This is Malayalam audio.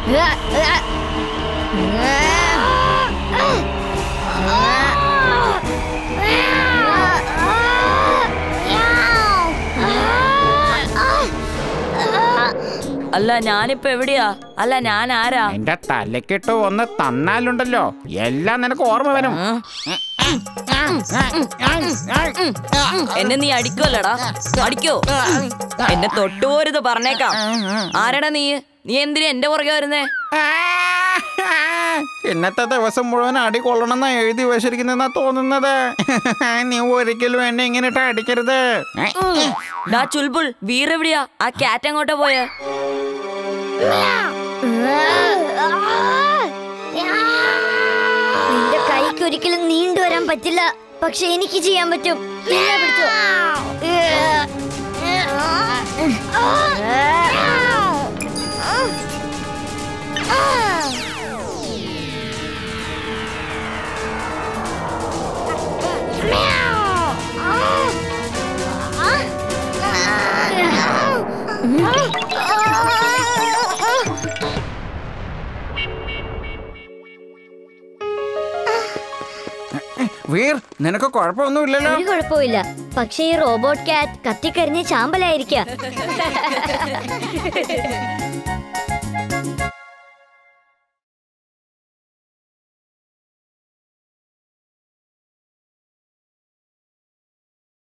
അല്ല ഞാനിപ്പോ എവിടെയാ അല്ല ഞാൻ ആരാ എന്റെ തലക്കിട്ട് ഒന്ന് തന്നാലുണ്ടല്ലോ എല്ലാം നിനക്ക് ഓർമ്മ വരും എന്നെ നീ അടിക്കുമല്ലടാ അടിക്കോ എന്നെ തൊട്ടുപോരുത് പറഞ്ഞേക്കാം ആരാടാ നീ നീ എന്തിനാ എന്റെ പുറകെ വരുന്നേ ഇന്നത്തെ ദിവസം മുഴുവൻ അടി കൊള്ളണമെന്നാ എഴുതി വെച്ചിരിക്കുന്നെന്നാ തോന്നുന്നത് നീ ഒരിക്കലും എന്നെ ഇങ്ങനെ ഇട്ട് അടിക്കരുത് ഡാ ചുൽബുൾ വീറെവിടെയാ ആ കാറ്റ് അങ്ങോട്ടാ പോയെ നിന്റെ കൈക്ക് ഒരിക്കലും നീണ്ടു വരാൻ പറ്റില്ല പക്ഷെ എനിക്ക് ചെയ്യാൻ പറ്റും നിന്നെ പിടിച്ചോ വീർ നിനക്ക് കുഴപ്പമൊന്നുമില്ലല്ലോ ഒരു കുഴപ്പമില്ല പക്ഷെ ഈ റോബോട്ട് കാറ്റ് കത്തിക്കരിഞ്ഞ് ചാമ്പലായിരിക്ക